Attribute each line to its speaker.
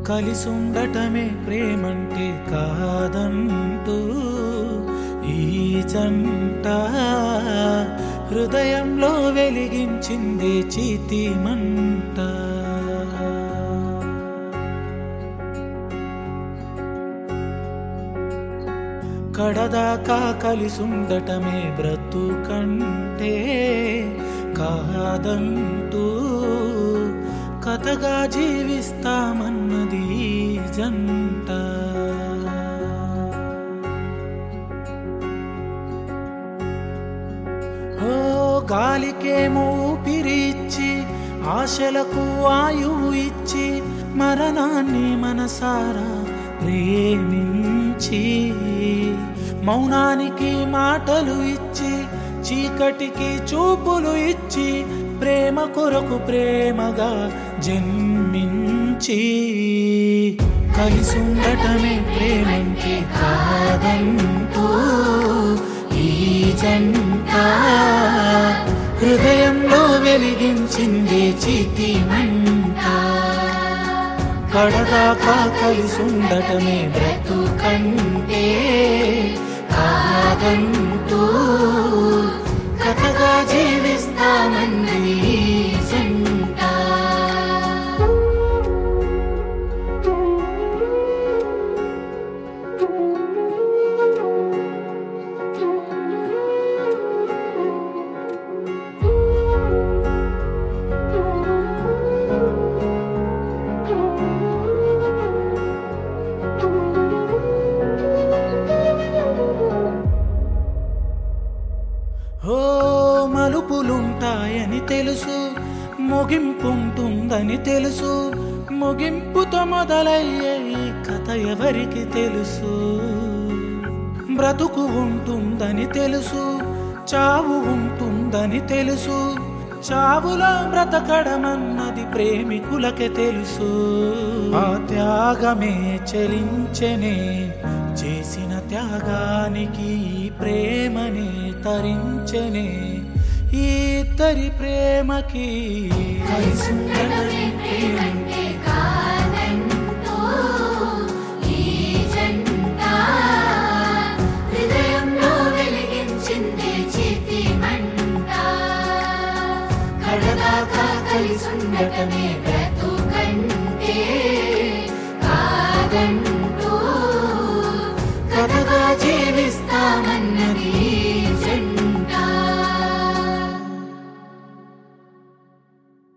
Speaker 1: కలిసుండటమే ప్రేమంటే కాదంటూ ఈ జంట హృదయంలో వెలిగించింది చీతి మంట కడదాకా కలిసుండటమే బ్రతుకంటే కాదంటూ కథగా జీవిస్తామన్నది ఈ జంట ఓ గాలికేమో ఊపిరిచ్చి ఆశలకు ఆయువు ఇచ్చి మరణాన్ని మనసారా ప్రేమించి మౌనానికి మాటలు ఇచ్చి చీకటికి చూపులు ఇచ్చి ప్రేమ కొరకు ప్రేమగా జన్మించి కలిసుండటమే ప్రేమంటే కాదంటూ ఈ జంట హృదయంలో వెలిగించింది చితి మంట కడదాకా కలిసుండటమే బ్రతుకంటే కాదంటూ కథగా జీవిస్తామంది ఈ జంట ఓ మలుపులుంటాయని తెలుసు ముగింపుంటుందని తెలుసు ముగింపుతో మొదలయ్యే ఈ కథ ఎవరికి తెలుసు బ్రతుకు ఉంటుందని తెలుసు చావు ఉంటుందని తెలుసు చావులో బ్రతకడమన్నది ప్రేమికులకే తెలుసు ఆ త్యాగమే చలించెనే చేసిన త్యాగానికి ఈ ప్రేమనే తరించెనే ఈ ఇద్దరి ప్రేమకి కలిసుండటమే ప్రేమంటే
Speaker 2: కాదంటూ ఈ జంట హృదయంలో వెలిగించింది చితి మంట కడదాకా కలిసుండటమే బ్రతుకంటే కాదంటూ
Speaker 1: కథగా జీ